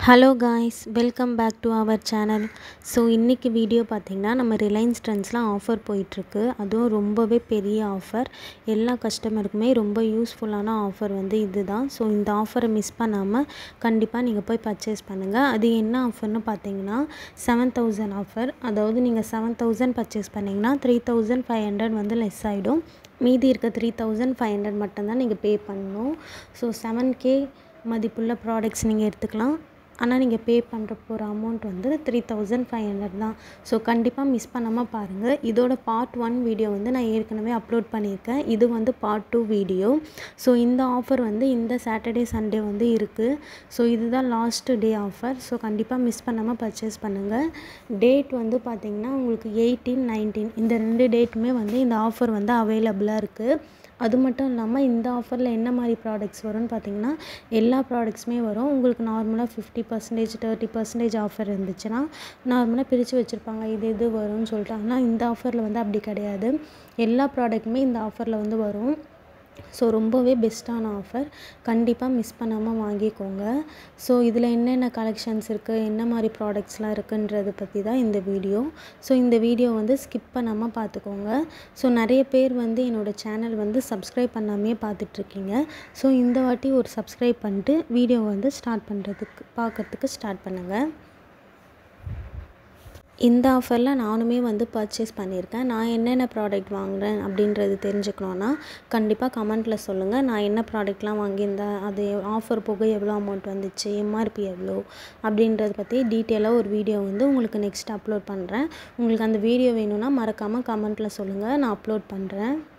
hello guys welcome back to our channel so இன்றைக்கி video பார்த்திங்கன்னா நம்ம ரிலையன்ஸ் ட்ரெண்ட்ஸில் ஆஃபர் போயிட்டுருக்கு அதுவும் ரொம்பவே பெரிய ஆஃபர் எல்லா கஸ்டமருக்குமே ரொம்ப யூஸ்ஃபுல்லான ஆஃபர் வந்து இது தான் ஸோ இந்த ஆஃபரை மிஸ் பண்ணாமல் கண்டிப்பாக நீங்கள் போய் பர்ச்சேஸ் பண்ணுங்கள் அது என்ன ஆஃபர்னு பார்த்தீங்கன்னா செவன் தௌசண்ட் ஆஃபர் அதாவது நீங்கள் செவன் தௌசண்ட் பர்ச்சேஸ் பண்ணிங்கன்னா த்ரீ தௌசண்ட் ஃபைவ் ஹண்ட்ரட் வந்து லெஸ் ஆகிடும் மீதி இருக்க த்ரீ தௌசண்ட் ஃபைவ் ஹண்ட்ரட் மட்டும்தான் நீங்கள் பே பண்ணணும் ஸோ செவன் கே மதிப்புள்ள ப்ராடக்ட்ஸ் நீங்கள் எடுத்துக்கலாம் ஆனால் நீங்கள் பே பண்ணுற போகிற அமௌண்ட் வந்து த்ரீ தௌசண்ட் ஃபைவ் ஹண்ட்ரட் தான் ஸோ கண்டிப்பாக மிஸ் பண்ணாமல் பாருங்கள் இதோட பார்ட் ஒன் வீடியோ வந்து நான் ஏற்கனவே அப்லோட் பண்ணியிருக்கேன் இது வந்து பார்ட் டூ வீடியோ ஸோ இந்த ஆஃபர் வந்து இந்த சாட்டர்டே சண்டே வந்து இருக்குது ஸோ இதுதான் லாஸ்ட் டே ஆஃபர் ஸோ கண்டிப்பாக மிஸ் பண்ணாமல் பர்ச்சேஸ் பண்ணுங்கள் டேட் வந்து பார்த்திங்கன்னா உங்களுக்கு எயிட்டீன் நைன்டீன் இந்த ரெண்டு டேட்டுமே வந்து இந்த ஆஃபர் வந்து அவைலபிளாக இருக்குது அது மட்டும் இல்லாமல் இந்த ஆஃபரில் என்ன மாதிரி ப்ராடக்ட்ஸ் வரும்னு பார்த்தீங்கன்னா எல்லா ப்ராடக்ட்ஸுமே வரும் உங்களுக்கு நார்மலாக fifty percentage thirty percentage offer இருந்துச்சுன்னா நார்மலாக பிரித்து வச்சுருப்பாங்க இது இது வரும்னு சொல்லிட்டு ஆனால் இந்த ஆஃபரில் வந்து அப்படி கிடையாது எல்லா ப்ராடக்ட்டுமே இந்த ஆஃபரில் வந்து வரும் ஸோ ரொம்பவே பெஸ்ட்டான ஆஃபர் கண்டிப்பாக மிஸ் பண்ணாமல் வாங்கிக்கோங்க ஸோ இதில் என்னென்ன கலெக்ஷன்ஸ் இருக்குது என்ன மாதிரி ப்ராடக்ட்ஸ்லாம் இருக்குன்றதை பற்றி தான் இந்த வீடியோ ஸோ இந்த வீடியோ வந்து ஸ்கிப் பண்ணாமல் பார்த்துக்கோங்க ஸோ நிறைய பேர் வந்து என்னோடய சேனல் வந்து சப்ஸ்கிரைப் பண்ணாமே பார்த்துட்ருக்கீங்க ஸோ இந்த வாட்டி ஒரு சப்ஸ்கிரைப் பண்ணிட்டு வீடியோ வந்து ஸ்டார்ட் பண்ணுறதுக்கு பார்க்குறதுக்கு ஸ்டார்ட் பண்ணுங்கள் இந்த ஆஃபரில் நானுமே வந்து பர்ச்சேஸ் பண்ணியிருக்கேன் நான் என்னென்ன ப்ராடக்ட் வாங்குகிறேன் அப்படின்றது தெரிஞ்சுக்கணுன்னா கண்டிப்பாக கமெண்ட்டில் சொல்லுங்கள் நான் என்ன ப்ராடக்ட்லாம் வாங்கியிருந்தேன் அது ஆஃபர் போக எவ்வளோ அமௌண்ட் வந்துச்சு எம்ஆர்பி எவ்வளோ அப்படின்றத பற்றி டீட்டெயிலாக ஒரு வீடியோ வந்து உங்களுக்கு நெக்ஸ்ட் அப்லோட் பண்ணுறேன் உங்களுக்கு அந்த வீடியோ வேணும்னா மறக்காமல் கமெண்ட்டில் சொல்லுங்கள் நான் அப்லோட் பண்ணுறேன்